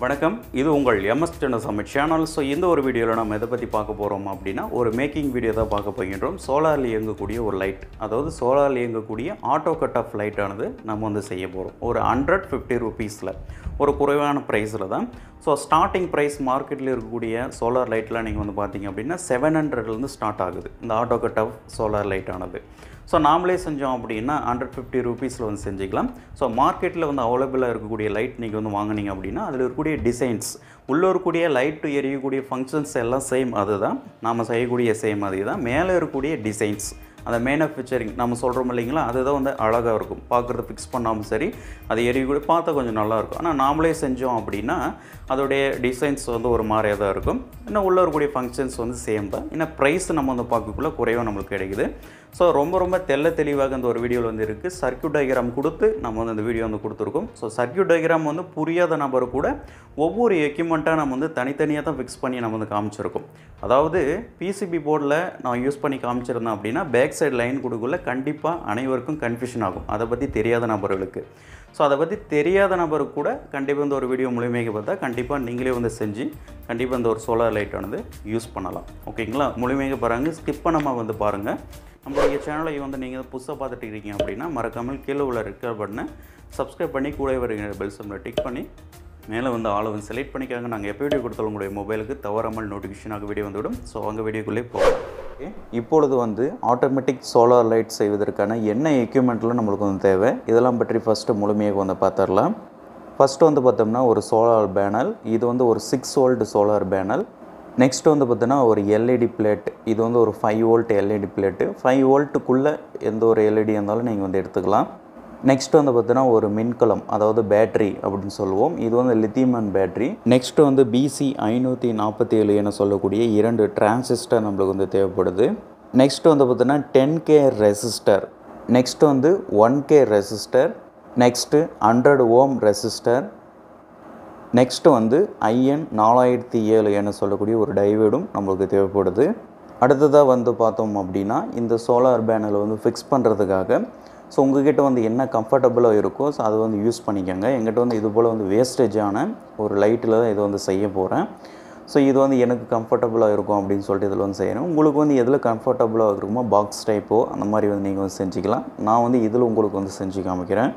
வணக்கம் இது உங்கள் எம்எஸ் சமைட் சேனல் ஸோ இந்த ஒரு வீடியோவில் நம்ம எதை பற்றி பார்க்க போகிறோம் அப்படின்னா ஒரு மேக்கிங் வீடியோ தான் பார்க்க போகின்றோம் சோலாரில் இயங்கக்கூடிய ஒரு லைட் அதாவது சோலாரில் இயங்கக்கூடிய ஆட்டோ கட் ஆஃப் லைட்டானது நம்ம வந்து செய்ய போகிறோம் ஒரு ஹண்ட்ரட் ஃபிஃப்டி ருபீஸில் ஒரு குறைவான ப்ரைஸில் தான் ஸோ ஸ்டார்டிங் ப்ரைஸ் மார்க்கெட்டில் இருக்கக்கூடிய சோலார் லைட்லாம் நீங்கள் வந்து பார்த்தீங்க அப்படின்னா செவன் ஹண்ட்ரட்லேருந்து ஸ்டார்ட் ஆகுது இந்த ஆட்டோ கட் ஆஃப் சோலார் லைட்டானது ஸோ நாமளே செஞ்சோம் அப்படின்னா ஹண்ட்ரட் ஃபிஃப்டி ருபீஸில் வந்து செஞ்சுக்கலாம் ஸோ மார்க்கெட்டில் வந்து அவைலபிளாக இருக்கக்கூடிய லைட் நீங்கள் வந்து வாங்குனீங்க அப்படின்னா அதில் இருக்கக்கூடிய டிசைன்ஸ் உள்ளே இருக்கக்கூடிய லைட்டு எரியக்கூடிய ஃபங்க்ஷன்ஸ் எல்லாம் சேம் அதுதான் நாம் செய்யக்கூடிய சேம் அதே தான் மேலே இருக்கக்கூடிய டிசைன்ஸ் அந்த மேனுஃபேக்சரிங் நம்ம சொல்கிறோம் இல்லைங்களா அதுதான் வந்து அழகாக இருக்கும் பார்க்குறது ஃபிக்ஸ் பண்ணாமல் சரி அது எரியக்கூடிய பார்த்தா கொஞ்சம் நல்லாயிருக்கும் ஆனால் நாமளே செஞ்சோம் அப்படின்னா அதோடைய டிசைன்ஸ் வந்து ஒரு மாதிரியாக தான் இருக்கும் இன்னும் உள்ளே இருக்கக்கூடிய ஃபங்க்ஷன்ஸ் வந்து சேம் தான் இன்னும் ப்ரைஸ் நம்ம வந்து பார்க்கக்குள்ள குறைவாக நம்மளுக்கு கிடைக்குது ஸோ ரொம்ப ரொம்ப தெள்ள தெளிவாக இந்த ஒரு வீடியோவில் வந்து இருக்குது சர்க்கியூட் டயக்ராம் கொடுத்து நம்ம வந்து இந்த வீடியோ வந்து கொடுத்துருக்கோம் ஸோ சர்க்கியூட் டயக்ராம் வந்து புரியாத நபர் கூட ஒவ்வொரு எக்யூப்மெண்ட்டாக நம்ம வந்து தனித்தனியாக தான் ஃபிக்ஸ் பண்ணி நம்ம வந்து காமிச்சிருக்கோம் அதாவது பிசிபி போர்டில் நான் யூஸ் பண்ணி காமிச்சிருந்தேன் அப்படின்னா பேக் சைடு லைன் கொடுக்கல கண்டிப்பாக அனைவருக்கும் கன்ஃபியூஷன் ஆகும் அதை பற்றி தெரியாத நபர்களுக்கு ஸோ அதை பற்றி தெரியாத நபருக்கு கூட கண்டிப்பாக இந்த ஒரு வீடியோ முழுமையாக பார்த்தா கண்டிப்பாக நீங்களே வந்து செஞ்சு கண்டிப்பாக இந்த ஒரு சோலார் லைட்டானது யூஸ் பண்ணலாம் ஓகேங்களா முழுமையாக பாருங்கள் ஸ்கிப் பண்ணாமல் வந்து பாருங்கள் நம்மளுடைய சேனலை வந்து நீங்கள் புதுசாக பார்த்துட்டு இருக்கீங்க அப்படின்னா மறக்காமல் கீழே உள்ள ரெக்கார்ட் பட்டனை சப்ஸ்கிரைப் பண்ணி கூட வருகிற பெல் சிம்மில் டிக் பண்ணி மேலே வந்து ஆளை வந்து செலக்ட் பண்ணிக்காங்க நாங்கள் எப்போ வீடியோ கொடுத்தாலும் உங்களுடைய மொபைலுக்கு தவறாமல் நோட்டிஃபிகேஷனாக வீடியோ வந்துவிடும் ஸோ அவங்க வீடியோக்குள்ளே போகலாம் ஓகே இப்பொழுது வந்து ஆட்டோமேட்டிக் சோலார் லைட் செய்வதற்கான என்ன எக்யூப்மெண்ட்லாம் நம்மளுக்கு வந்து தேவை இதெல்லாம் பற்றி ஃபஸ்ட்டு முழுமையாக வந்து பார்த்துடலாம் ஃபஸ்ட்டு வந்து பார்த்தோம்னா ஒரு சோலார் பேனல் இது வந்து ஒரு six volt solar panel next வந்து பார்த்தோன்னா ஒரு எல்இடி பிளேட் இது வந்து ஒரு five volt LED plate five வோல்ட்டுக்குள்ளே எந்த ஒரு எல்இடி இருந்தாலும் நீங்கள் வந்து எடுத்துக்கலாம் நெக்ஸ்ட் வந்து பார்த்தீங்கன்னா ஒரு மின்கலம் அதாவது பேட்ரி அப்படின்னு சொல்லுவோம் இது வந்து லித்தியம் பேட்ரி நெக்ஸ்ட் வந்து பிசி ஐநூற்றி நாற்பத்தி ஏழு என சொல்லக்கூடிய இரண்டு டிரான்சிஸ்டர் நம்மளுக்கு வந்து தேவைப்படுது நெக்ஸ்ட் வந்து பார்த்தீங்கன்னா டென் கே ரெசிஸ்டர் நெக்ஸ்ட் வந்து one K resistor next hundred ohm resistor next வந்து ஐஎன் நாலாயிரத்தி ஏழு என சொல்லக்கூடிய ஒரு டைவேடும் நம்மளுக்கு தேவைப்படுது அடுத்ததாக வந்து பார்த்தோம் அப்படின்னா இந்த சோலார் பேனலை வந்து ஃபிக்ஸ் பண்ணுறதுக்காக ஸோ உங்ககிட்ட வந்து என்ன கம்ஃபர்டபுளாக இருக்கோ ஸோ அதை வந்து யூஸ் பண்ணிக்கோங்க எங்கிட்ட வந்து இது போல் வந்து வேஸ்டேஜான ஒரு லைட்டில் தான் இதை வந்து செய்ய போகிறேன் ஸோ இது வந்து எனக்கு கம்ஃபர்டபுளாக இருக்கும் அப்படின்னு சொல்லிட்டு இதில் வந்து செய்யணும் உங்களுக்கு வந்து எதில் கம்ஃபர்டபுளாக இருக்குமோ பாக்ஸ் டைப்போ அந்த மாதிரி வந்து நீங்கள் வந்து செஞ்சுக்கலாம் நான் வந்து இதில் உங்களுக்கு வந்து செஞ்சு காமிக்கிறேன்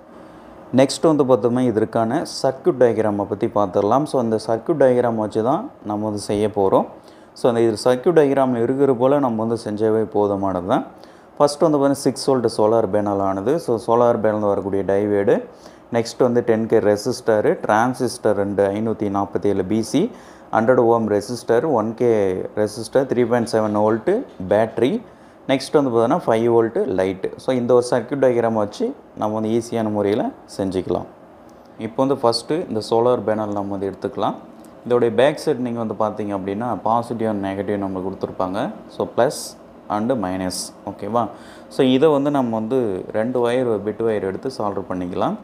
நெக்ஸ்ட் வந்து பார்த்தோம்னா இதற்கான சர்க்கியூட் டயக்ராமை பற்றி பார்த்துடலாம் ஸோ அந்த சர்க்கியூட் டயக்ராம் வச்சு தான் நம்ம வந்து செய்ய போகிறோம் ஸோ அந்த இது சர்க்கியூட் டயக்ராமில் இருக்கிற போல் நம்ம வந்து செஞ்சவே போதுமானது தான் ஃபஸ்ட் வந்து பார்த்தீங்கன்னா சிக்ஸ் வோல்ட் சோலார் பேனல் ஆனது ஸோ சோலார் பேனல் வரக்கூடிய டைவேடு நெக்ஸ்ட் வந்து டென் கே ரெசிஸ்டரு டிரான்சிஸ்டர் ரெண்டு ஐநூற்றி நாற்பத்தி ஏழு BC hundred ohm resistor one K resistor three point seven volt battery next வந்து பார்த்தோன்னா ஃபைவ் வோல்ட்டு லைட்டு ஸோ இந்த ஒரு சர்க்கியூட் டயக்ராம் வச்சு நம்ம வந்து ஈஸியான முறையில் செஞ்சுக்கலாம் இப்போ வந்து ஃபஸ்ட்டு இந்த சோலார் பேனல் நம்ம வந்து எடுத்துக்கலாம் இதோடைய பேக் சைட் நீங்கள் வந்து பார்த்தீங்க அப்படின்னா பாசிட்டிவ் அண்ட் நெகட்டிவ் நம்மளுக்கு கொடுத்துருப்பாங்க ஸோ ப்ளஸ் அண்டு மைனஸ் ஓகேவா ஸோ இதை வந்து நம்ம வந்து ரெண்டு ஒயர் பிட் ஒயர் எடுத்து சால்வ் பண்ணிக்கலாம்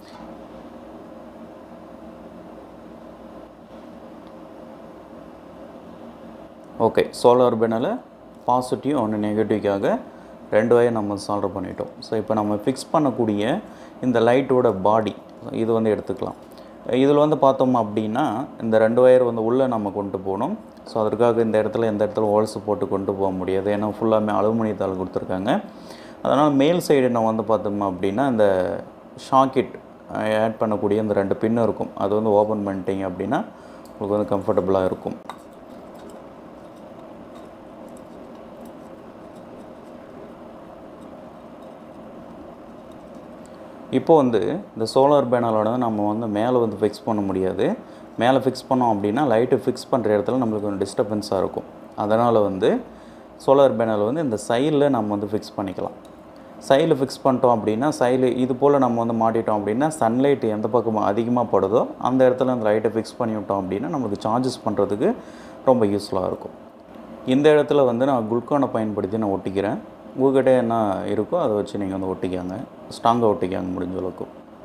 ஓகே சோலார் பேனலை பாசிட்டிவ் ஒன்று நெகட்டிவ்க்காக ரெண்டு வயர் நம்ம சால்வ் பண்ணிட்டோம் ஸோ இப்போ நம்ம ஃபிக்ஸ் பண்ணக்கூடிய இந்த லைட்டோட பாடி இது வந்து எடுத்துக்கலாம் இதில் வந்து பார்த்தோம் அப்படின்னா இந்த ரெண்டு ஒயர் வந்து உள்ளே நம்ம கொண்டு போகணும் ஸோ அதற்காக இந்த இடத்துல எந்த இடத்துல ஹோல்ஸ் போட்டு கொண்டு போக முடியாது ஏன்னா ஃபுல்லாமே அலுமினியத்தால் கொடுத்துருக்காங்க அதனால் மேல் சைடு நம்ம வந்து பார்த்தோம் அப்படின்னா இந்த ஷாக்கெட் ஆட் பண்ணக்கூடிய இந்த ரெண்டு பின்னு இருக்கும் அது வந்து ஓப்பன் பண்ணிட்டீங்க அப்படின்னா உங்களுக்கு வந்து கம்ஃபர்டபுளாக இருக்கும் இப்போ வந்து இந்த சோலார் பேனலோட நம்ம வந்து மேலே வந்து ஃபிக்ஸ் பண்ண முடியாது மேலே ஃபிக்ஸ் பண்ணோம் அப்படின்னா லைட்டு ஃபிக்ஸ் பண்ணுற இடத்துல நம்மளுக்கு கொஞ்சம் டிஸ்டர்பன்ஸாக இருக்கும் அதனால் வந்து சோலார் பேனல் வந்து இந்த சைடில் நம்ம வந்து ஃபிக்ஸ் பண்ணிக்கலாம் சைடில் ஃபிக்ஸ் பண்ணிட்டோம் அப்படின்னா சைடு இது போல் நம்ம வந்து மாட்டிட்டோம் அப்படின்னா சன்லைட் எந்த பக்கம் அதிகமாக படுதோ அந்த இடத்துல அந்த லைட்டை ஃபிக்ஸ் பண்ணி விட்டோம் அப்படின்னா நம்மளுக்கு சார்ஜஸ் பண்ணுறதுக்கு ரொம்ப யூஸ்ஃபுல்லாக இருக்கும் இந்த இடத்துல வந்து நான் குல்கானை பயன்படுத்தி நான் ஒட்டிக்கிறேன் உங்கள்கிட்ட என்ன இருக்கோ அதை வச்சு நீங்கள் வந்து ஒட்டிக்காங்க ஸ்ட்ராங்காக ஒட்டிக்காங்க முடிஞ்ச அளவுக்கு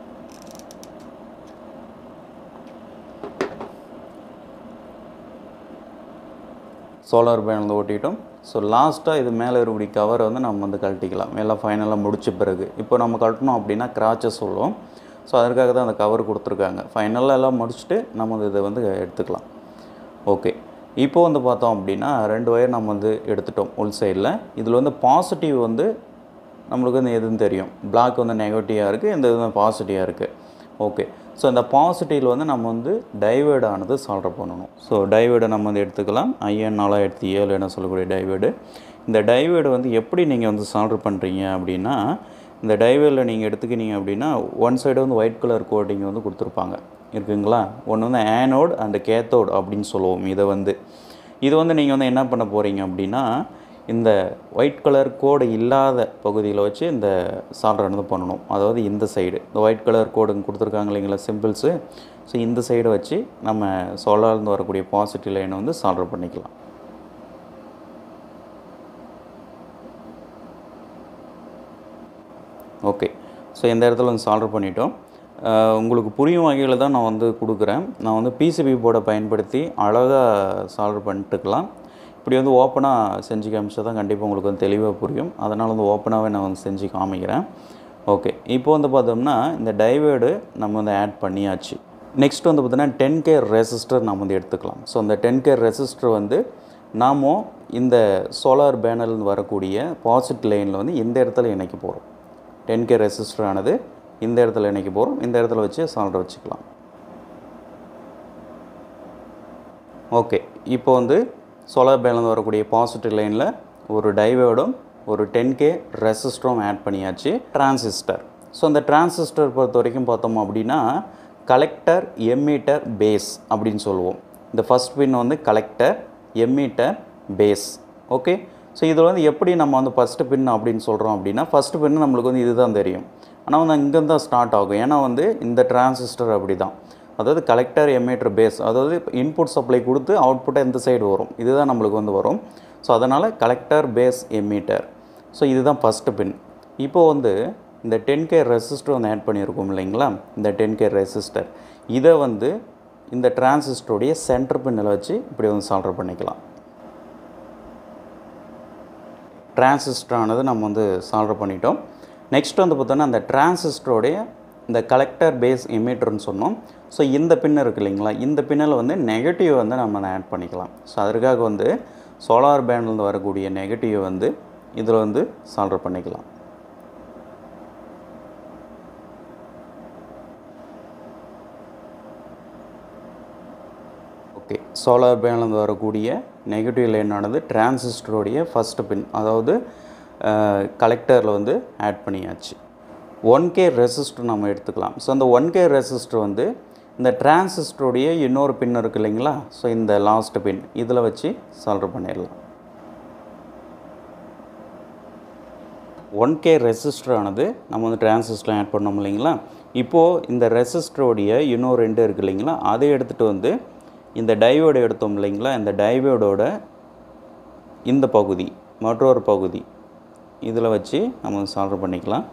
சோலார் பேனல் ஓட்டிட்டோம் ஸோ லாஸ்ட்டாக இது மேலே இருக்கக்கூடிய கவரை வந்து நம்ம வந்து கழட்டிக்கலாம் எல்லாம் ஃபைனலாக முடிச்ச பிறகு இப்போ நம்ம கழட்டினோம் அப்படின்னா கிராச்சஸ் சொல்லுவோம் ஸோ அதற்காக தான் அந்த கவர் கொடுத்துருக்காங்க ஃபைனலாக எல்லாம் முடிச்சுட்டு நம்ம இதை வந்து எடுத்துக்கலாம் ஓகே இப்போ வந்து பார்த்தோம் அப்படின்னா ரெண்டு ஒயர் நம்ம வந்து எடுத்துட்டோம் உள் சைடில் இதில் வந்து பாசிட்டிவ் வந்து நம்மளுக்கு வந்து எதுன்னு தெரியும் பிளாக் வந்து நெகட்டிவாக இருக்குது இந்த இது வந்து பாசிட்டிவாக இருக்குது ஓகே ஸோ இந்த பாசிட்டிவில் வந்து நம்ம வந்து டைவேர்டு ஆனது சால்வ் பண்ணணும் ஸோ டைவேர்டை நம்ம வந்து எடுத்துக்கலாம் ஐஎன் நாலாயிரத்தி ஏழு என்ன சொல்லக்கூடிய டைவேர்டு இந்த டைவேர்டு வந்து எப்படி நீங்கள் வந்து சால்வ் பண்ணுறீங்க அப்படின்னா இந்த டைவேர்டில் நீங்கள் எடுத்துக்கினீங்க அப்படின்னா ஒன் சைடு வந்து ஒயிட் கலர் கோட்டிங் வந்து கொடுத்துருப்பாங்க இருக்குங்களா ஒன்று வந்து ஆனோட் அண்ட் கேத்தோட் அப்படின்னு சொல்லுவோம் இதை வந்து இது வந்து நீங்கள் வந்து என்ன பண்ண போகிறீங்க அப்படின்னா இந்த ஒயிட் கலர் கோடு இல்லாத பகுதியில் வச்சு இந்த சால்ரானது பண்ணணும் அதாவது இந்த சைடு இந்த ஒயிட் கலர் கோடு கொடுத்துருக்காங்க இல்லைங்களா சிம்பிள்ஸு ஸோ இந்த சைடை வச்சு நம்ம சோலார்ந்து வரக்கூடிய பாசிட்டிவ் லைனை வந்து சால்வ் பண்ணிக்கலாம் ஓகே ஸோ இந்த இடத்துல வந்து சால்வ் பண்ணிட்டோம் அஹ் உங்களுக்கு புரியும் வகையில் தான் நான் வந்து கொடுக்குறேன் நான் வந்து பிசிபி போர்டை பயன்படுத்தி அழகாக சால்வ் பண்ணிட்டுக்கலாம் இப்படி வந்து ஓப்பனாக செஞ்சு காமிச்சா தான் கண்டிப்பாக உங்களுக்கு வந்து தெளிவாக புரியும் அதனால் வந்து ஓப்பனாகவே நான் வந்து செஞ்சு காமிக்கிறேன் ஓகே இப்போ வந்து பார்த்தோம்னா இந்த டைவேர்டு நம்ம வந்து ஆட் பண்ணியாச்சு நெக்ஸ்ட் வந்து பார்த்தீங்கன்னா டென் கே ரெசிஸ்டர் நம்ம வந்து எடுத்துக்கலாம் ஸோ அந்த டென் கே ரெசிஸ்டர் வந்து நாம இந்த சோலார் பேனல்னு வரக்கூடிய பாசிட்டிவ் லைனில் வந்து இந்த இடத்துல இணைக்க போகிறோம் டென் கே ரெசிஸ்டர் ஆனது இந்த இடத்துல இணைக்க போகிறோம் இந்த இடத்துல வச்சு சால்டர் வச்சுக்கலாம் ஓகே இப்போ வந்து சோலார் பேனல் வரக்கூடிய பாசிட்டிவ் லைனில் ஒரு டைவேர்டும் ஒரு டென் கே ரெசிஸ்டரும் ஆட் பண்ணியாச்சு டிரான்சிஸ்டர் ஸோ அந்த டிரான்சிஸ்டர் பொறுத்த வரைக்கும் பார்த்தோம் அப்படின்னா கலெக்டர் எம்மீட்டர் பேஸ் அப்படின்னு சொல்லுவோம் இந்த ஃபஸ்ட் பின் வந்து collector emitter base okay so இதில் வந்து எப்படி நம்ம வந்து ஃபஸ்ட்டு பின் அப்படின்னு சொல்கிறோம் அப்படின்னா ஃபஸ்ட்டு பின் நம்மளுக்கு வந்து இதுதான் தெரியும் ஆனால் வந்து இங்கேருந்து தான் ஸ்டார்ட் ஆகும் ஏன்னா வந்து இந்த டிரான்சிஸ்டர் அப்படி தான் அதாவது கலெக்டர் எம்மீட்டர் பேஸ் அதாவது இன்புட் சப்ளை கொடுத்து அவுட்புட்டை இந்த சைடு வரும் இதுதான் நம்மளுக்கு வந்து வரும் ஸோ அதனால் கலெக்டர் பேஸ் எம்மீட்டர் ஸோ இதுதான் ஃபஸ்ட்டு பின் இப்போது வந்து இந்த டென் கே ரெசிஸ்டர் வந்து ஆட் பண்ணியிருக்கோம் இல்லைங்களா இந்த டென் கே ரெசிஸ்டர் இதை வந்து இந்த டிரான்சிஸ்டருடைய சென்டர் பின்னில் வச்சு இப்படி வந்து சால்வ் பண்ணிக்கலாம் டிரான்சிஸ்டரானது நம்ம வந்து சால்வ் பண்ணிட்டோம் நெக்ஸ்ட் வந்து பார்த்தோன்னா அந்த டிரான்சிஸ்டருடைய இந்த கலெக்டர் பேஸ் எமிட்டர்னு சொன்னோம் ஸோ இந்த பின் இருக்கு இல்லைங்களா இந்த பின்னில் வந்து நெகட்டிவ் வந்து நம்ம ஆட் பண்ணிக்கலாம் ஸோ அதற்காக வந்து சோலார் பேனல்ந்து வரக்கூடிய நெகட்டிவ் வந்து இதில் வந்து சால்வ் பண்ணிக்கலாம் ஓகே சோலார் பேனல் வரக்கூடிய நெகட்டிவ் லைனானது டிரான்சிஸ்டருடைய ஃபஸ்ட்டு பின் அதாவது கலெக்டரில் வந்து ஆட் பண்ணியாச்சு ஒன் கே ரெசிஸ்டர் நம்ம எடுத்துக்கலாம் ஸோ அந்த ஒன் கே ரெசிஸ்டர் வந்து இந்த டிரான்சிஸ்டருடைய இன்னொரு பின் இருக்கு இல்லைங்களா ஸோ இந்த லாஸ்ட் பின் இதில் வச்சு சால்வ் பண்ணிடலாம் ஒன் கே ரெசிஸ்டரானது நம்ம வந்து டிரான்சிஸ்டரில் ஆட் பண்ணோம் இல்லைங்களா இப்போது இந்த ரெசிஸ்டருடைய இன்னொரு ரெண்டு இருக்குது இல்லைங்களா அதை எடுத்துகிட்டு வந்து இந்த டைவோடு எடுத்தோம் இல்லைங்களா இந்த டைவோடோட இந்த பகுதி மற்றொரு பகுதி இதில் வச்சு நம்ம சால்வ் பண்ணிக்கலாம்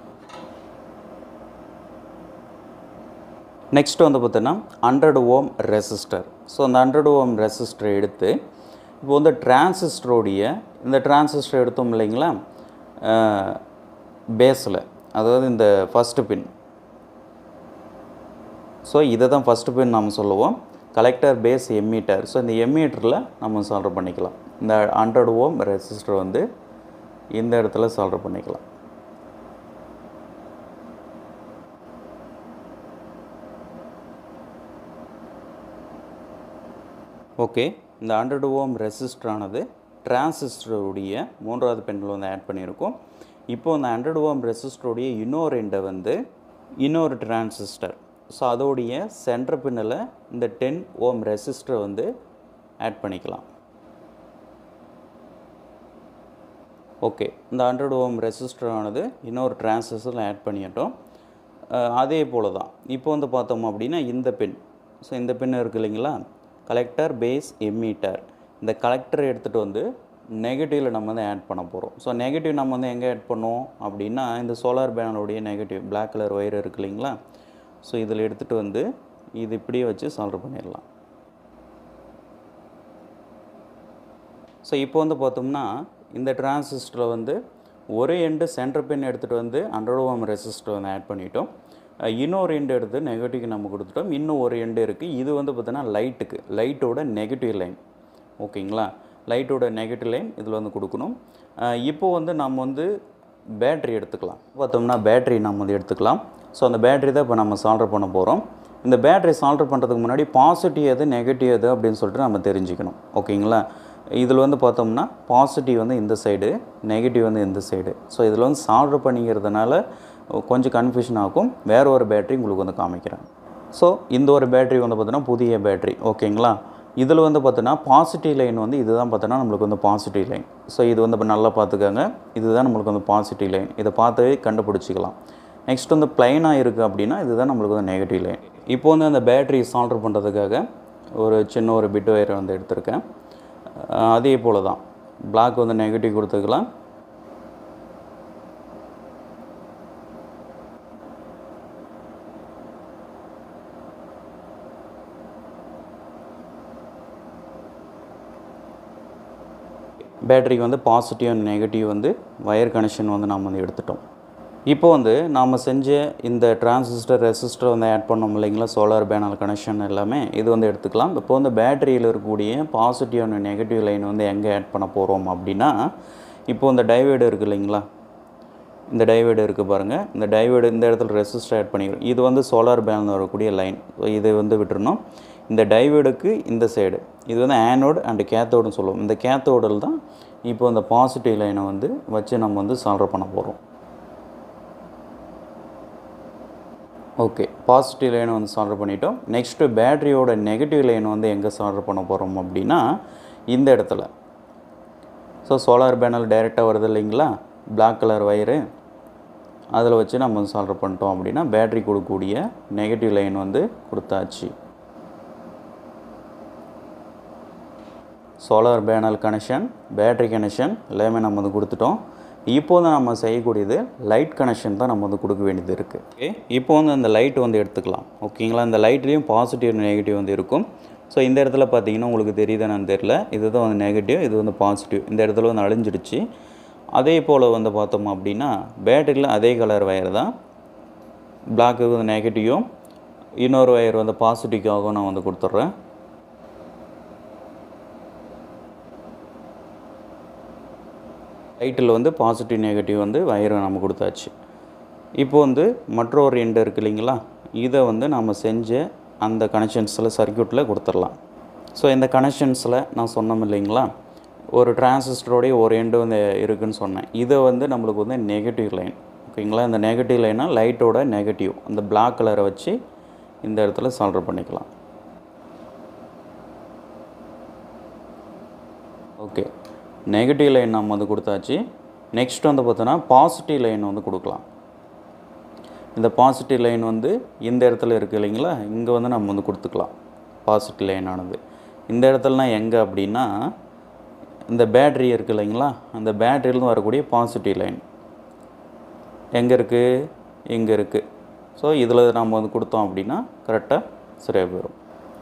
நெக்ஸ்ட் வந்து பார்த்தோன்னா ஹண்ட்ரட் ஓம் ரெசிஸ்டர் ஸோ அந்த ஹண்ட்ரட் ஓம் ரெசிஸ்டரை எடுத்து இப்போ வந்து டிரான்சிஸ்டருடைய இந்த டிரான்சிஸ்டர் எடுத்தோம் இல்லைங்களா பேஸில் அதாவது இந்த ஃபஸ்ட்டு பின் ஸோ இதை தான் ஃபஸ்ட்டு பின் நம்ம சொல்லுவோம் கலெக்டர் பேஸ் எம்மீட்டர் ஸோ இந்த எம்மீட்டரில் நம்ம சால்வ் பண்ணிக்கலாம் இந்த ஹண்ட்ரட் ஓம் ரெசிஸ்டர் வந்து இந்த இடத்துல சால்வ் பண்ணிக்கலாம் ஓகே இந்த ஹண்ட்ரட் ஓம் ரெசிஸ்டரானது டிரான்சிஸ்டருடைய மூன்றாவது பெண்ணில் வந்து ஆட் பண்ணியிருக்கோம் இப்போ இந்த ஹண்ட்ரட் ஓம் ரெசிஸ்டருடைய இன்னொரு எண்டை வந்து இன்னொரு டிரான்சிஸ்டர் ஸோ அதோடைய சென்டர் பின்னில் இந்த டென் ஓம் ரெசிஸ்டரை வந்து ஆட் பண்ணிக்கலாம் ஓகே இந்த ஹண்ட்ரட் ஓம் ரெசிஸ்டரானது இன்னொரு டிரான்சிஸ்டரில் ஆட் பண்ணிட்டோம் அஹ் அதே போல் தான் இப்போ வந்து பார்த்தோம் அப்படின்னா இந்த பின் ஸோ இந்த பின் இருக்கு இல்லைங்களா கலெக்டர் பேஸ் எம்மீட்டர் இந்த கலெக்டரை எடுத்துகிட்டு வந்து நெகட்டிவில் நம்ம வந்து ஆட் பண்ண போகிறோம் ஸோ நெகட்டிவ் நம்ம வந்து எங்கே ஆட் பண்ணோம் அப்படின்னா இந்த சோலார் பேனலுடைய நெகட்டிவ் பிளாக் கலர் ஒயர் இருக்கு இல்லைங்களா ஸோ இதில் எடுத்துகிட்டு வந்து இது இப்படியே வச்சு சால்வ் பண்ணிடலாம் ஸோ இப்போ வந்து பார்த்தோம்னா இந்த டிரான்சிஸ்டரில் வந்து ஒரு எண்டு சென்டர் பின் எடுத்துகிட்டு வந்து ஹண்ட்ரட் ஓம் ரெசிஸ்டர் வந்து ஆட் பண்ணிட்டோம் அஹ், இன்னொரு எண்டு எடுத்து நெகட்டிவ்க்கு நம்ம கொடுத்துட்டோம் இன்னும் ஒரு எண்டு இருக்குது இது வந்து பார்த்தோன்னா லைட்டுக்கு லைட்டோட நெகட்டிவ் லைன் ஓகேங்களா லைட்டோட நெகட்டிவ் லைன் இதில் வந்து கொடுக்கணும் அஹ், இப்போ வந்து நம்ம வந்து பேட்ரி எடுத்துக்கலாம் பார்த்தோம்னா பேட்ரி நம்ம வந்து எடுத்துக்கலாம் ஸோ அந்த பேட்ரி தான் இப்போ நம்ம சால்டர் பண்ண போகிறோம் இந்த பேட்ரி சால்டர் பண்ணுறதுக்கு முன்னாடி பாசிட்டிவ் எது நெகட்டிவ் எது அப்படின்னு சொல்லிட்டு நம்ம தெரிஞ்சுக்கணும் ஓகேங்களா இதில் வந்து பார்த்தோம்னா பாசிட்டிவ் வந்து இந்த சைடு நெகட்டிவ் வந்து இந்த சைடு ஸோ இதில் வந்து சால்டர் பண்ணிக்கிறதுனால கொஞ்சம் கன்ஃபியூஷன் ஆகும் வேறு ஒரு பேட்ரி உங்களுக்கு வந்து காமிக்கிறேன் ஸோ இந்த ஒரு பேட்ரி வந்து பார்த்தோன்னா புதிய பேட்ரி ஓகேங்களா இதில் வந்து பார்த்தோன்னா பாசிட்டிவ் லைன் வந்து இதுதான் பார்த்தோன்னா நம்மளுக்கு வந்து பாசிட்டிவ் லைன் ஸோ இது வந்து இப்போ நல்லா பார்த்துக்கோங்க இதுதான் நம்மளுக்கு வந்து பாசிட்டிவ் லைன் இதை பார்த்து கண்டுபிடிச்சிக்கலாம் நெக்ஸ்ட் வந்து ப்ளைனாக இருக்குது அப்படின்னா இதுதான் நம்மளுக்கு வந்து நெகட்டிவ் லைன் இப்போ வந்து அந்த பேட்டரி சால்டர் பண்ணுறதுக்காக ஒரு சின்ன ஒரு பிட் ஒயரை வந்து எடுத்திருக்கேன் அஹ் அதே போல் தான் பிளாக் வந்து நெகட்டிவ் கொடுத்துக்கலாம் பேட்டரிக்கு வந்து பாசிட்டிவ் அண்ட் நெகட்டிவ் வந்து வயர் கனெக்ஷன் வந்து நாம் வந்து எடுத்துட்டோம் இப்போ வந்து நாம் செஞ்ச இந்த டிரான்சிஸ்டர் ரெசிஸ்டர் வந்து ஆட் பண்ணோம் இல்லைங்களா சோலார் பேனல் கனெக்ஷன் எல்லாமே இது வந்து எடுத்துக்கலாம் இப்போ வந்து பேட்டரியில் இருக்கக்கூடிய பாசிட்டிவ் அண்ட் நெகட்டிவ் லைன் வந்து எங்கே ஆட் பண்ண போகிறோம் அப்படின்னா இப்போ இந்த டைவேடு இருக்குது இல்லைங்களா இந்த டைவேடு இருக்குது பாருங்கள் இந்த டைவேடு இந்த இடத்துல ரெசிஸ்டர் ஆட் பண்ணிக்கிறோம் இது வந்து சோலார் பேனல் வரக்கூடிய லைன் இதை வந்து விட்டுறணும் இந்த டைவேடுக்கு இந்த சைடு இது வந்து ஆனோடு அண்ட் கேத்தோடுன்னு சொல்லுவோம் இந்த கேத்தோடில் தான் இப்போ இந்த பாசிட்டிவ் லைனை வந்து வச்சு நம்ம வந்து சால்வ் பண்ண போகிறோம் ஓகே பாசிட்டிவ் லைனை வந்து சால்வ் பண்ணிட்டோம் நெக்ஸ்ட்டு பேட்டரியோட நெகட்டிவ் லைன் வந்து எங்கே சால்வ் பண்ண போகிறோம் அப்படின்னா இந்த இடத்துல ஸோ சோலார் பேனல் டைரெக்டாக வருது இல்லைங்களா Black கலர் வயரு அதில் வச்சு நம்ம வந்து சால்வ் பண்ணிட்டோம் அப்படின்னா பேட்டரி கொடுக்கக்கூடிய நெகட்டிவ் லைன் வந்து கொடுத்தாச்சு solar panel connection battery connection எல்லாமே நம்ம வந்து கொடுத்துட்டோம் இப்போ வந்து நம்ம செய்யக்கூடியது லைட் கனெக்ஷன் தான் நம்ம வந்து கொடுக்க வேண்டியது இருக்குது ஓகே இப்போ வந்து அந்த லைட் வந்து எடுத்துக்கலாம் ஓகேங்களா இந்த லைட்லேயும் பாசிட்டிவ் நெகட்டிவ் வந்து இருக்கும் ஸோ இந்த இடத்துல பார்த்தீங்கன்னா உங்களுக்கு தெரியுதானு தெரியல இதுதான் வந்து நெகட்டிவ் இது வந்து பாசிட்டிவ் இந்த இடத்துல வந்து அழிஞ்சிடுச்சு அதே போல் வந்து பார்த்தோம் அப்படின்னா பேட்டரியில் அதே கலர் வயர் தான் பிளாக்கு வந்து நெகட்டிவும் இன்னொரு வயர் வந்து பாசிட்டிவாகவும் நான் வந்து கொடுத்துட்றேன் லைட்டில் வந்து பாசிட்டிவ் நெகட்டிவ் வந்து வயரை நம்ம கொடுத்தாச்சு இப்போ வந்து மற்றொரு எண்டு இருக்கு இல்லைங்களா இதை வந்து நம்ம செஞ்ச அந்த கனெக்ஷன்ஸில் சர்க்யூட்டில் கொடுத்துடலாம் ஸோ இந்த கனெக்ஷன்ஸில் நான் சொன்னோம் இல்லைங்களா ஒரு டிரான்சிஸ்டரோடைய ஒரு எண்டு வந்து இருக்குன்னு சொன்னேன் இதை வந்து நம்மளுக்கு வந்து நெகட்டிவ் லைன் ஓகேங்களா இந்த நெகட்டிவ் லைனாக லைட்டோட நெகட்டிவ் அந்த Black கலரை வச்சு இந்த இடத்துல சால்வ் பண்ணிக்கலாம் ஓகே நெகட்டிவ் லைன் நம்ம வந்து கொடுத்தாச்சு நெக்ஸ்ட் வந்து பார்த்தோன்னா பாசிட்டிவ் லைன் வந்து கொடுக்கலாம் இந்த பாசிட்டிவ் லைன் வந்து இந்த இடத்துல இருக்குது இல்லைங்களா இங்கே வந்து நம்ம வந்து கொடுத்துக்கலாம் பாசிட்டிவ் லைன் ஆனது இந்த இடத்துலலாம் எங்கே அப்படின்னா இந்த பேட்ரி இருக்குது இல்லைங்களா அந்த பேட்டரியிலேருந்து வரக்கூடிய பாசிட்டிவ் லைன் எங்கே இருக்குது இங்கே இருக்குது ஸோ இதில் நம்ம வந்து கொடுத்தோம் அப்படின்னா கரெக்டாக சரியாக போயிடும்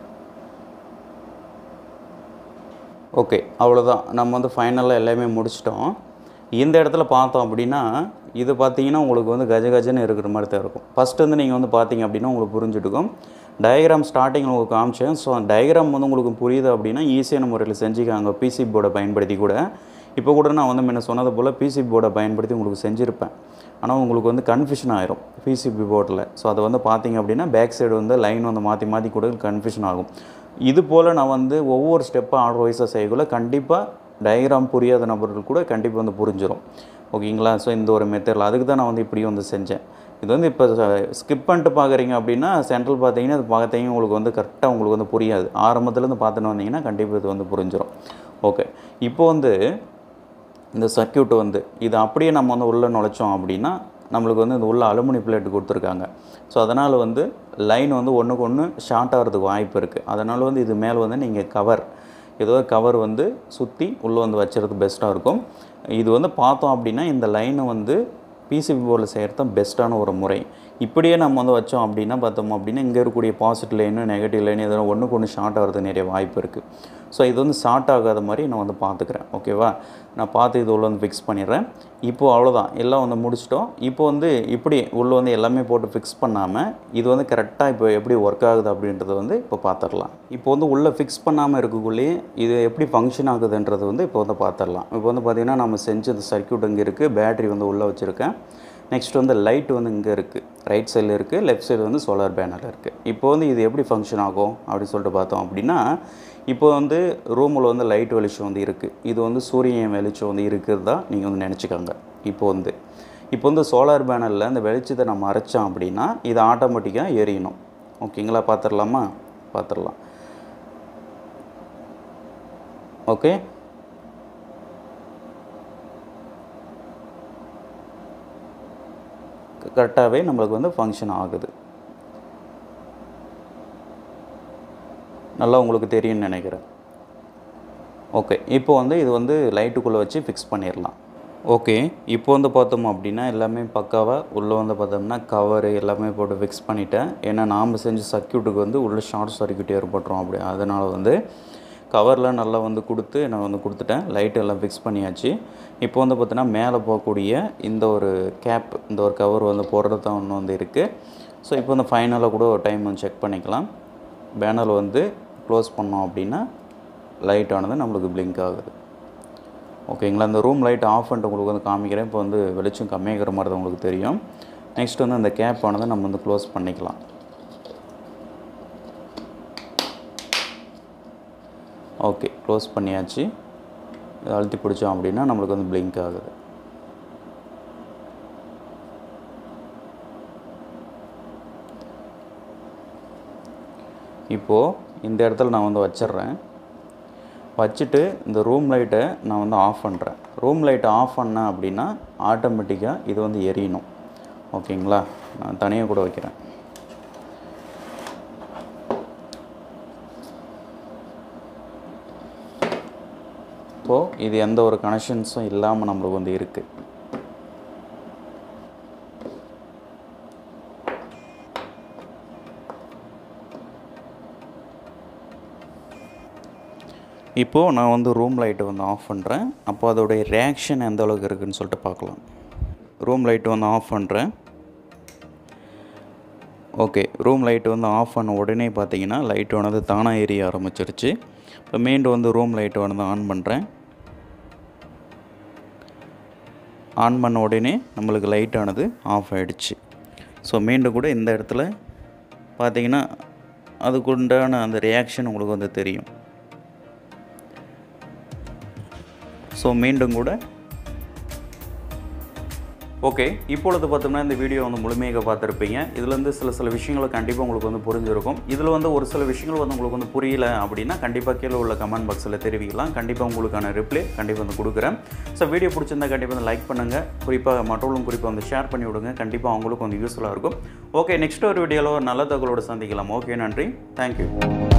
ஓகே அவ்வளோதான் நம்ம வந்து ஃபைனலாக எல்லாமே முடிச்சிட்டோம் இந்த இடத்துல பார்த்தோம் அப்படின்னா இது பார்த்தீங்கன்னா உங்களுக்கு வந்து கஜ கஜன்னு இருக்கிற மாதிரி தான் இருக்கும் ஃபஸ்ட்டு வந்து நீங்கள் வந்து பார்த்தீங்க அப்படின்னா உங்களுக்கு புரிஞ்சுட்டுக்கும் டயக்ராம் ஸ்டார்டிங்கில் உங்களுக்கு காமிச்சேன் ஸோ டயக்ராம் வந்து உங்களுக்கு புரியுது அப்படின்னா ஈஸியான முறையில் செஞ்சுக்காங்க பிசி போர்டை பயன்படுத்தி கூட இப்போ கூட நான் வந்து முன்ன சொன்னது போல் பிசி போர்டை பயன்படுத்தி உங்களுக்கு செஞ்சுருப்பேன் ஆனால் உங்களுக்கு வந்து கன்ஃபியூஷன் ஆயிரும் பிசிபி போர்டில் ஸோ அதை வந்து பார்த்தீங்க அப்படின்னா பேக் சைடு வந்து லைன் வந்து மாற்றி மாற்றி கூட கன்ஃபியூஷன் ஆகும் இது போல் நான் வந்து ஒவ்வொரு ஸ்டெப்பாக ஆர்டர் வைஸாக செய்யக்குள்ள கண்டிப்பாக டயக்ராம் புரியாத நபர்கள் கூட கண்டிப்பாக வந்து புரிஞ்சிடும் ஓகேங்களா ஸோ இந்த ஒரு மெத்தடில் அதுக்கு தான் நான் வந்து இப்படி வந்து செஞ்சேன் இது வந்து இப்போ ஸ்கிப் பண்ணிட்டு பார்க்குறீங்க அப்படின்னா சென்ட்ரல் பார்த்தீங்கன்னா அது பார்த்தீங்கன்னா உங்களுக்கு வந்து கரெக்டாக உங்களுக்கு வந்து புரியாது ஆரம்பத்துலேருந்து பார்த்துட்டு வந்தீங்கன்னா கண்டிப்பாக இது வந்து புரிஞ்சிடும் ஓகே இப்போ வந்து இந்த சர்க்யூட் வந்து இது அப்படியே நம்ம வந்து உள்ளே நுழைச்சோம் அப்படின்னா நம்மளுக்கு வந்து இந்த உள்ள அலுமினி பிளேட் கொடுத்துருக்காங்க ஸோ அதனால் வந்து லைன் வந்து ஒன்றுக்கு ஒன்று ஷார்ட் ஆகிறதுக்கு வாய்ப்பு இருக்குது அதனால் வந்து இது மேலே வந்து நீங்கள் கவர் ஏதோ கவர் வந்து சுற்றி உள்ளே வந்து வச்சுறது பெஸ்ட்டாக இருக்கும் இது வந்து பார்த்தோம் அப்படின்னா இந்த லைனை வந்து பிசிபி போர்டில் செய்கிறது தான் பெஸ்ட்டான ஒரு முறை இப்படியே நம்ம வந்து வச்சோம் அப்படின்னா பார்த்தோம் அப்படின்னா இங்கே இருக்கக்கூடிய பாசிட்டிவ் லைனும் நெகட்டிவ் லைன் இதெல்லாம் ஒன்றுக்கு ஒன்று ஷார்ட் ஆகிறதுக்கு நிறைய வாய்ப்பு இருக்குது ஸோ இது வந்து ஷார்ட் ஆகாத மாதிரி நான் வந்து பார்த்துக்கிறேன் ஓகேவா நான் பார்த்து இது உள்ள வந்து ஃபிக்ஸ் பண்ணிடுறேன் இப்போது அவ்வளோதான் எல்லாம் வந்து முடிச்சிட்டோம் இப்போ வந்து இப்படி உள்ளே வந்து எல்லாமே போட்டு ஃபிக்ஸ் பண்ணாமல் இது வந்து கரெக்டாக இப்போ எப்படி ஒர்க் ஆகுது அப்படின்றத வந்து இப்போ பார்த்துடலாம் இப்போ வந்து உள்ளே ஃபிக்ஸ் பண்ணாமல் இருக்கக்குள்ளேயே இது எப்படி ஃபங்க்ஷன் ஆகுதுன்றது வந்து இப்போ வந்து பார்த்துடலாம் இப்போ வந்து பார்த்திங்கன்னா நம்ம செஞ்ச சர்க்கியூட் இங்கே இருக்குது பேட்டரி வந்து உள்ளே வச்சுருக்கேன் நெக்ஸ்ட் வந்து லைட் வந்து இங்கே இருக்குது ரைட் சைடில் இருக்குது லெஃப்ட் சைடு வந்து சோலார் பேனல் இருக்குது இப்போ வந்து இது எப்படி ஃபங்க்ஷன் ஆகும் அப்படின்னு சொல்லிட்டு பார்த்தோம் அப்படின்னா இப்போ வந்து ரூமில் வந்து லைட் வெளிச்சம் வந்து இருக்குது இது வந்து சூரியன் வெளிச்சம் வந்து இருக்கிறதா நீங்கள் வந்து நினச்சிக்கோங்க இப்போ வந்து இப்போ வந்து சோலார் பேனலில் இந்த வெளிச்சத்தை நம்ம அரைச்சோம் அப்படின்னா இது ஆட்டோமேட்டிக்காக எரியணும் ஓகேங்களா பார்த்துடலாமா பார்த்துடலாம் ஓகே கரெக்டாகவே நம்மளுக்கு வந்து ஃபங்க்ஷன் ஆகுது நல்லா உங்களுக்கு தெரியும்னு நினைக்கிறேன் ஓகே இப்போ வந்து இது வந்து லைட்டுக்குள்ளே வச்சு ஃபிக்ஸ் பண்ணிடலாம் ஓகே இப்போ வந்து பார்த்தோம் அப்படின்னா எல்லாமே பக்காவாக உள்ளே வந்து பார்த்தோம்னா கவரு எல்லாமே போட்டு ஃபிக்ஸ் பண்ணிட்டேன் ஏன்னா நாம் செஞ்ச சர்க்கியூட்டுக்கு வந்து உள்ளே ஷார்ட் சர்க்கியூட் ஏற்பட்டுரும் அப்படி அதனால் வந்து கவர்லாம் நல்லா வந்து கொடுத்து நான் வந்து கொடுத்துட்டேன் லைட் எல்லாம் ஃபிக்ஸ் பண்ணியாச்சு இப்போ வந்து பார்த்தீங்கன்னா மேலே போகக்கூடிய இந்த ஒரு கேப் இந்த ஒரு கவர் வந்து போடுறது தான் ஒன்று வந்து இருக்குது ஸோ இப்போ வந்து ஃபைனலாக கூட ஒரு டைம் வந்து செக் பண்ணிக்கலாம் பேனர் வந்து க்ளோஸ் பண்ணோம் அப்படின்னா லைட் ஆனது நம்மளுக்கு பிளிங்க் ஆகுது ஓகேங்களா இந்த ரூம் லைட் ஆஃப் பண்ணிட்டு உங்களுக்கு வந்து காமிக்கிறேன் இப்போ வந்து வெளிச்சம் கம்மியாகிற மாதிரி தான் உங்களுக்கு தெரியும் நெக்ஸ்ட் வந்து அந்த கேப் ஆனதை நம்ம வந்து க்ளோஸ் பண்ணிக்கலாம் ஓகே க்ளோஸ் பண்ணியாச்சு இதை அழுத்தி பிடிச்சோம் அப்படின்னா நம்மளுக்கு வந்து பிளிங்க் ஆகுது இப்போது இந்த இடத்துல நான் வந்து வச்சிடுறேன் வச்சுட்டு இந்த ரூம் லைட்டை நான் வந்து ஆஃப் பண்ணுறேன் ரூம் லைட்டை ஆஃப் பண்ணேன் அப்படின்னா ஆட்டோமேட்டிக்காக இது வந்து எரியணும் ஓகேங்களா நான் தனியாக கூட வைக்கிறேன் இப்போது இது எந்த ஒரு கனெக்ஷன்ஸும் இல்லாமல் நம்மளுக்கு வந்து இருக்குது இப்போது நான் வந்து ரூம் லைட்டை வந்து ஆஃப் பண்ணுறேன் அப்போ அதோடைய ரியாக்ஷன் எந்த அளவுக்கு இருக்குதுன்னு சொல்லிட்டு பார்க்கலாம் ரூம் லைட்டு வந்து ஆஃப் பண்ணுறேன் ஓகே ரூம் லைட்டு வந்து ஆஃப் பண்ண உடனே பார்த்தீங்கன்னா லைட் வந்து தானாக எரிய ஆரம்பிச்சிருச்சு இப்போ மீண்டும் வந்து ரூம் லைட்டை வந்து ஆன் பண்ணுறேன் ஆன் பண்ண உடனே நம்மளுக்கு லைட் ஆனது ஆஃப் ஆகிடுச்சு ஸோ மீண்டும் கூட இந்த இடத்துல பார்த்தீங்கன்னா அதுக்குண்டான அந்த ரியாக்ஷன் உங்களுக்கு வந்து தெரியும் ஸோ மீண்டும் கூட ஓகே இப்பொழுது பார்த்தோம்னா இந்த வீடியோ வந்து முழுமையாக பார்த்துருப்பீங்க இதுலேருந்து சில சில விஷயங்கள் கண்டிப்பாக உங்களுக்கு வந்து புரிஞ்சிருக்கும் இதில் வந்து ஒரு சில விஷயங்கள் வந்து உங்களுக்கு வந்து புரியல அப்படின்னா கண்டிப்பாக கீழே உள்ள கமெண்ட் பாக்ஸில் தெரிவிக்கலாம் கண்டிப்பாக உங்களுக்கான ரிப்ளை கண்டிப்பாக வந்து கொடுக்குறேன் ஸோ வீடியோ பிடிச்சிருந்தா கண்டிப்பாக வந்து லைக் பண்ணுங்கள் குறிப்பாக மற்றவங்களும் குறிப்பாக வந்து ஷேர் பண்ணி விடுங்க கண்டிப்பாக அவங்களுக்கும் வந்து யூஸ்ஃபுல்லாக இருக்கும் ஓகே நெக்ஸ்ட் ஒரு வீடியோவில் ஒரு நல்ல தகவலோடு சந்திக்கலாம் ஓகே நன்றி தேங்க்யூ